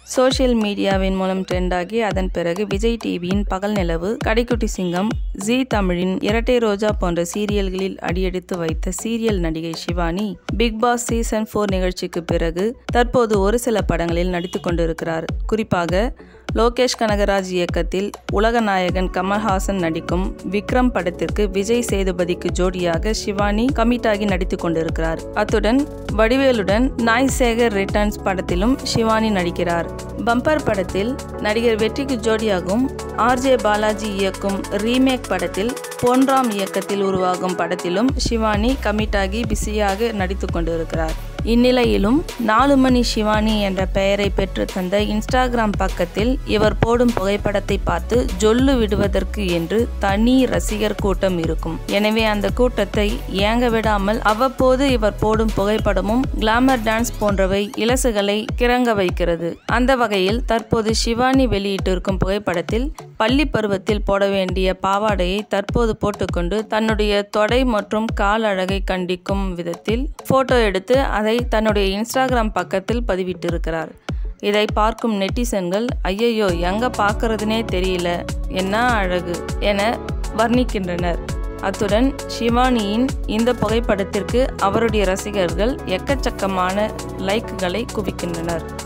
social மீடியாவின் மூலம் ட்ரெண்டாகி அதன் பிறகு விஜய் டிவியின் பகல் நிலவு கடைக்குட்டி சிங்கம் ஜீ தமிழின் இரட்டை ரோஜா போன்ற சீரியல்களில் அடியெடுத்து வைத்த சீரியல் நடிகை Shivani Bigg Boss season four நிகழ்ச்சிக்கு பிறகு தற்போது ஒரு சில படங்களில் நடித்து கொண்டிருக்கிறார் குறிப்பாக லோகேஷ் கனகராஜ் இயக்கத்தில் உலக நாயகன் கமல்ஹாசன் நடிக்கும் விக்ரம் படத்திற்கு விஜய் சேதுபதிக்கு ஜோடியாக சிவானி கமிட்டாகி நடித்து கொண்டிருக்கிறார் அத்துடன் வடிவேலுடன் நாய் சேகர் ரிட்டர்ன்ஸ் படத்திலும் சிவானி நடிக்கிறார் பம்பர் படத்தில் நடிகர் வெற்றிக்கு ஜோடியாகும் ஆர்ஜே பாலாஜி இயக்கும் ரீமேக் படத்தில் பொன்ராம் இயக்கத்தில் உருவாகும் படத்திலும் சிவானி கமிட்டாகி பிஸியாக நடித்து கொண்டிருக்கிறார் இந்நிலையிலும் நாலு மணி சிவானி என்ற பெயரை பெற்று தந்த இன்ஸ்டாகிராம் பக்கத்தில் இவர் போடும் புகைப்படத்தை பார்த்து ஜொல்லு விடுவதற்கு என்று தனி ரசிகர் கூட்டம் இருக்கும் எனவே அந்த கூட்டத்தை ஏங்க விடாமல் அவ்வப்போது இவர் போடும் புகைப்படமும் கிளாமர் டான்ஸ் போன்றவை இலசுகளை கிறங்க வைக்கிறது அந்த வகையில் தற்போது சிவானி வெளியிட்டிருக்கும் புகைப்படத்தில் பள்ளி பருவத்தில் போட வேண்டிய பாவாடையை தற்போது போட்டுக்கொண்டு தன்னுடைய தொடை மற்றும் கால் அழகை கண்டிக்கும் விதத்தில் போட்டோ எடுத்து அதை தன்னுடைய இன்ஸ்டாகிராம் பக்கத்தில் பதிவிட்டிருக்கிறார் இதை பார்க்கும் நெட்டிசன்கள் ஐயையோ எங்க பார்க்கறதுனே தெரியல என்ன அழகு என வர்ணிக்கின்றனர் அத்துடன் ஷிவானியின் இந்த புகைப்படத்திற்கு அவருடைய ரசிகர்கள் எக்கச்சக்கமான லைக்குகளை குவிக்கின்றனர்